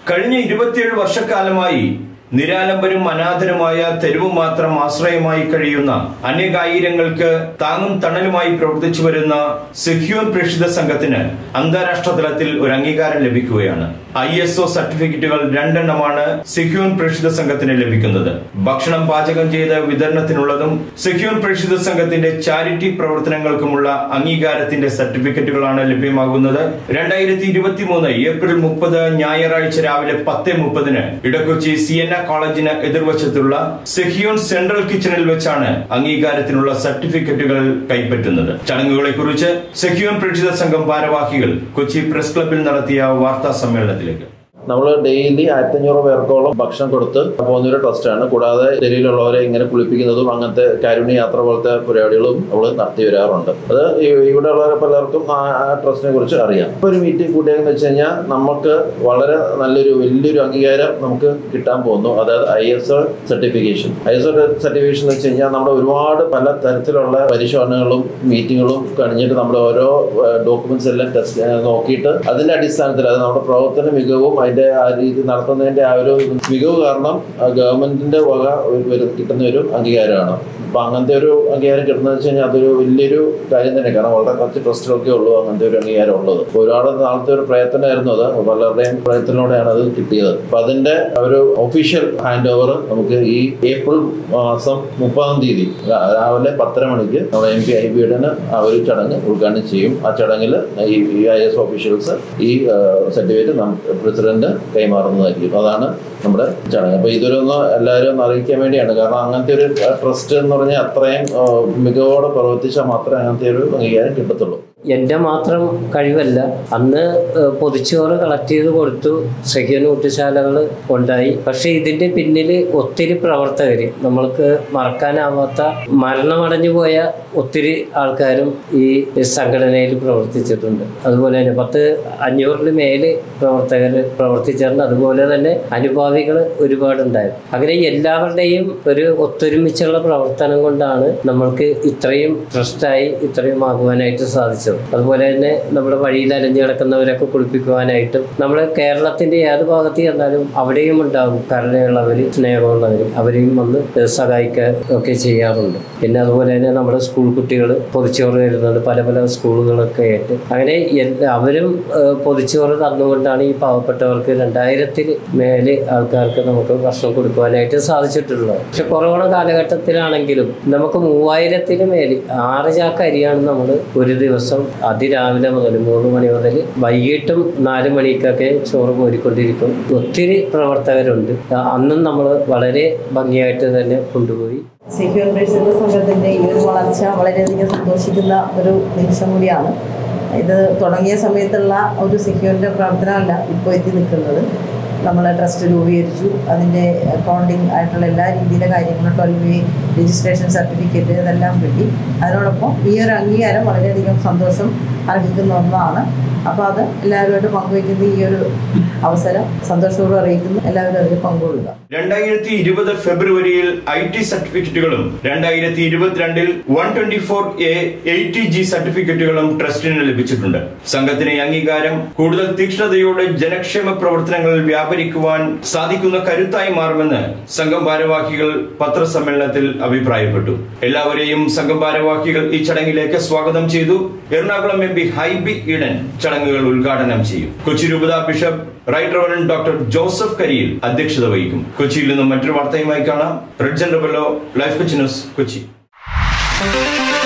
കഴിഞ്ഞ ഇരുപത്തിയേഴ് വർഷക്കാലമായി നിരാലംബരും അനാഥരുമായ തെരുവ് മാത്രം ആശ്രയമായി കഴിയുന്ന അനേകായിരങ്ങൾക്ക് താങ്ങും തണലുമായി പ്രവർത്തിച്ചു വരുന്ന സെക്യൂർ പ്രേക്ഷിത സംഘത്തിന് അന്താരാഷ്ട്ര തലത്തിൽ ഒരു അംഗീകാരം ലഭിക്കുകയാണ് ഐ എസ് ഒ സർട്ടിഫിക്കറ്റുകൾ രണ്ടെണ്ണമാണ് സെക്യൂർ പ്രേക്ഷിത സംഘത്തിന് ലഭിക്കുന്നത് ഭക്ഷണം പാചകം ചെയ്ത് വിതരണത്തിനുള്ളതും സെക്യൂർ പ്രേക്ഷിത സംഘത്തിന്റെ ചാരിറ്റി പ്രവർത്തനങ്ങൾക്കുമുള്ള അംഗീകാരത്തിന്റെ സർട്ടിഫിക്കറ്റുകളാണ് ലഭ്യമാകുന്നത് രണ്ടായിരത്തി ഇരുപത്തി മൂന്ന് ഏപ്രിൽ മുപ്പത് ഞായറാഴ്ച രാവിലെ പത്ത് മുപ്പതിന് ഇടക്കൊച്ചി സിയന്ന കോളേജിന് എതിർവശത്തുള്ള സെഹ്യൂൺ സെൻട്രൽ കിച്ചണിൽ വെച്ചാണ് അംഗീകാരത്തിനുള്ള സർട്ടിഫിക്കറ്റുകൾ കൈപ്പറ്റുന്നത് ചടങ്ങുകളെ കുറിച്ച് സെഹ്യൂൺ പ്രേക്ഷിത സംഘം ഭാരവാഹികൾ കൊച്ചി പ്രസ് ക്ലബിൽ നടത്തിയ വാർത്താ സമ്മേളനത്തിലേക്ക് നമ്മൾ ഡെയിലി ആയിരത്തഞ്ഞൂറ് പേർക്കോളം ഭക്ഷണം കൊടുത്ത് പോകുന്ന ഒരു ട്രസ്റ്റാണ് കൂടാതെ ഡൽഹിയിലുള്ളവരെ ഇങ്ങനെ കുളിപ്പിക്കുന്നതും അങ്ങനത്തെ കാരുണ്യ യാത്ര പോലത്തെ പരിപാടികളും നമ്മൾ നടത്തി വരാറുണ്ട് അത് ഈ- ഇവിടെ ഉള്ളവരെ പലർക്കും ആ ആ ട്രസ്റ്റിനെ കുറിച്ച് അറിയാം ഇപ്പോൾ ഒരു മീറ്റിംഗ് കൂട്ടിയെന്ന് വെച്ച് കഴിഞ്ഞാൽ നമുക്ക് വളരെ നല്ലൊരു വലിയൊരു അംഗീകാരം നമുക്ക് കിട്ടാൻ പോകുന്നു അതായത് I S O certification I S O certification എന്ന് വെച്ച് കഴിഞ്ഞാൽ നമ്മുടെ ഒരുപാട് പല തരത്തിലുള്ള പരിശോധനകളും മീറ്റിങ്ങുകളും കഴിഞ്ഞിട്ട് നമ്മുടെ ഓരോ ഡോക്യുമെന്റ്സ് എല്ലാം ടെസ്റ്റ് നോക്കിയിട്ട് അതിന്റെ അടിസ്ഥാനത്തിൽ അത് നമ്മുടെ പ്രവർത്തന മികവും അതിന്റെ ആ രീതി നടത്തുന്നതിന്റെ ആ ഒരു മികവ് കാരണം ആ ഗവൺമെന്റിന്റെ വക ഒരു- ഒരു കിട്ടുന്ന ഒരു അംഗീകാരമാണ് അപ്പൊ അങ്ങനത്തെ ഒരു അംഗീകാരം കിട്ടുന്നത് വെച്ച് കഴിഞ്ഞാൽ അതൊരു വലിയൊരു കാര്യം തന്നെ കാരണം വളരെ കുറച്ച് ട്രസ്റ്റുകൾക്കേ ഉള്ളൂ അങ്ങനത്തെ ഒരു അംഗീകാരം ഉള്ളത് അപ്പൊ ഒരുപാട് നാളത്തെ ഒരു പ്രയത്നമായിരുന്നു അത് പലരുടെയും പ്രയത്നത്തിലൂടെയാണ് അത് കിട്ടിയത് അപ്പൊ അതിന്റെ ഒരു ഒഫീഷ്യൽ ഹാൻഡ് ഓവർ നമുക്ക് ഈ ഏപ്രിൽ മാസം മുപ്പതാം തീയതി രാ- രാവിലെ പത്തര മണിക്ക് നമ്മുടെ എം പി ഐ ബിയുടെ ആ ഒരു ചടങ്ങ് ഉദ്ഘാടനം ചെയ്യും ആ ചടങ്ങിൽ ഈ ഐ എസ് ഓഫീഷ്യൽസ് ഈ സർട്ടിഫിക്കറ്റ് പ്രസിഡന്റ് കൈമാറുന്നതായിരിക്കും അതാണ് നമ്മുടെ ചടങ്ങ് അപ്പൊ ഇതൊരൊന്ന് എല്ലാവരും ഒന്ന് അറിയിക്കാൻ വേണ്ടിയാണ് കാരണം അങ്ങനത്തെ ഒരു ട്രസ്റ്റ് എന്ന് പറഞ്ഞാൽ അത്രയും ആ, മികവോടെ പ്രവർത്തിച്ചാൽ മാത്രമേ അങ്ങനത്തെ ഒരു അംഗീകാരം കിട്ടത്തുള്ളൂ എൻ്റെ മാത്രം കഴിവല്ല അന്ന് ഏഹ്, പൊതിച്ചോറ് കളക്ട് ചെയ്ത് കൊടുത്തു സഖ്യ ഊട്ടുശാലകൾ ഉണ്ടായി പക്ഷേ ഇതിൻ്റെ പിന്നിൽ ഒത്തിരി പ്രവർത്തകർ നമ്മൾക്ക് മറക്കാനാവാത്ത മരണമടഞ്ഞു പോയ ഒത്തിരി ആൾക്കാരും ഈ സംഘടനയിൽ പ്രവർത്തിച്ചിട്ടുണ്ട് അതുപോലെ തന്നെ പത്ത് അഞ്ഞൂറിന് മേല് പ്രവർത്തകർ പ്രവർത്തിച്ചിട്ടുണ്ട് അതുപോലെ തന്നെ അനുഭാവികൾ ഒരുപാടുണ്ടായിരുന്നു അങ്ങനെ എല്ലാവരുടെയും ഒരു ഒത്തൊരുമിച്ചുള്ള പ്രവർത്തനം കൊണ്ടാണ് നമ്മൾക്ക് ഇത്രയും ട്രസ്റ്റായി ഇത്രയും ആകുവാനായിട്ട് സാധിച്ചത് അതുപോലെ തന്നെ നമ്മുടെ വഴിയിൽ അലഞ്ഞു കിടക്കുന്നവരൊക്കെ കുളിപ്പിക്കുവാനായിട്ടും നമ്മൾ കേരളത്തിന്റെ ഏത് ഭാഗത്ത് ചെന്നാലും അവിടെയും ഉണ്ടാകും കരുണയുള്ളവർ സ്നേഹമുള്ളവർ അവരെയും വന്ന് സഹായിക്കുക ഒക്കെ ചെയ്യാറുണ്ട് പിന്നെ അതുപോലെ തന്നെ നമ്മുടെ സ്കൂൾ കുട്ടികൾ പൊതിച്ചോറ് വരുന്നുണ്ട് പല പല സ്കൂളുകളൊക്കെ ആയിട്ട് അങ്ങനെ എല്ലാ- അവരും ഏഹ്, പൊതിച്ചോറ് തന്നുകൊണ്ടാണ് ഈ പാവപ്പെട്ടവർക്ക് രണ്ടായിരത്തിൽ മേലെ ആൾക്കാർക്ക് നമുക്ക് ഭക്ഷണം കൊടുക്കുവാനായിട്ട് സാധിച്ചിട്ടുള്ളത് പക്ഷെ കൊറോണ കാലഘട്ടത്തിലാണെങ്കിലും നമുക്ക് മൂവായിരത്തിന് മേലെ ആറ് ചാക്ക് അരിയാണ് നമ്മൾ ഒരു ദിവസം അതിരാവിലെ മുതൽ മൂന്ന് മണി മുതൽ വൈകിട്ടും നാല് മണിക്കൊക്കെ ചോറ് കോരിക്കൊണ്ടിരിക്കും ഒത്തിരി പ്രവർത്തകരുണ്ട് ആ, അന്നും നമ്മൾ വളരെ ഭംഗിയായിട്ട് തന്നെ കൊണ്ടുപോയി സെക്യൂർ പ്രേക്ഷിത സംഘത്തിൻ്റെ ഈ ഒരു വളർച്ച വളരെയധികം സന്തോഷിക്കുന്ന ഒരു നിമിഷം കൂടിയാണ് ഇത് തുടങ്ങിയ സമയത്തുള്ള ഒരു സെക്യൂരിൻ്റെ പ്രവർത്തനമല്ല ഇപ്പോൾ എത്തി നിൽക്കുന്നത് നമ്മൾ ട്രസ്റ്റ് രൂപീകരിച്ചു അതിൻ്റെ അക്കൗണ്ടിങ് ആയിട്ടുള്ള എല്ലാ രീതിയിലെ കാര്യങ്ങളും ട്വൽവ് എ രജിസ്ട്രേഷൻ സർട്ടിഫിക്കറ്റ് ഇതെല്ലാം കിട്ടി അതിനോടൊപ്പം ഈ ഒരു അംഗീകാരം വളരെയധികം സന്തോഷം അർഹിക്കുന്ന ഒന്നാണ് അപ്പോൾ അത് എല്ലാവരുമായിട്ട് പങ്കുവയ്ക്കുന്ന ഈ ഒരു അവസരം സന്തോഷപൂർവ്വം അറിയിക്കുന്നു എല്ലാവരും അതിൽ പങ്കുകൊള്ളുക രണ്ടായിരത്തി ഇരുപത് ഫെബ്രുവരിയിൽ ഐ ടി സർട്ടിഫിക്കറ്റുകളും രണ്ടായിരത്തി ഇരുപത്തിരണ്ടിൽ one twenty four A eighty G സർട്ടിഫിക്കറ്റുകളും ട്രസ്റ്റിന് ലഭിച്ചിട്ടുണ്ട് സംഘത്തിന് ഈ അംഗീകാരം കൂടുതൽ തീക്ഷ്ണതയോടെ ജനക്ഷേമ പ്രവർത്തനങ്ങളിൽ വ്യാപരിക്കുവാൻ സാധിക്കുന്ന കരുത്തായി മാറുമെന്ന് സംഘം ഭാരവാഹികൾ പത്രസമ്മേളനത്തിൽ അഭിപ്രായപ്പെട്ടു എല്ലാവരെയും സംഘം ഭാരവാഹികൾ ഈ ചടങ്ങിലേക്ക് സ്വാഗതം ചെയ്തു എറണാകുളം എം പി ഹൈബി ഈഡൻ ചടങ്ങുകൾ ഉദ്ഘാടനം ചെയ്യും കൊച്ചി രൂപത bishop right reverend doctor Joseph Kariyil അധ്യക്ഷത വഹിക്കും കൊച്ചിയിൽ നിന്നും മറ്റൊരു വാർത്തയുമായി കാണാം റെഡ് ജനറബല്ലോ ലൈഫ് കൊച്ചി ന്യൂസ് കൊച്ചി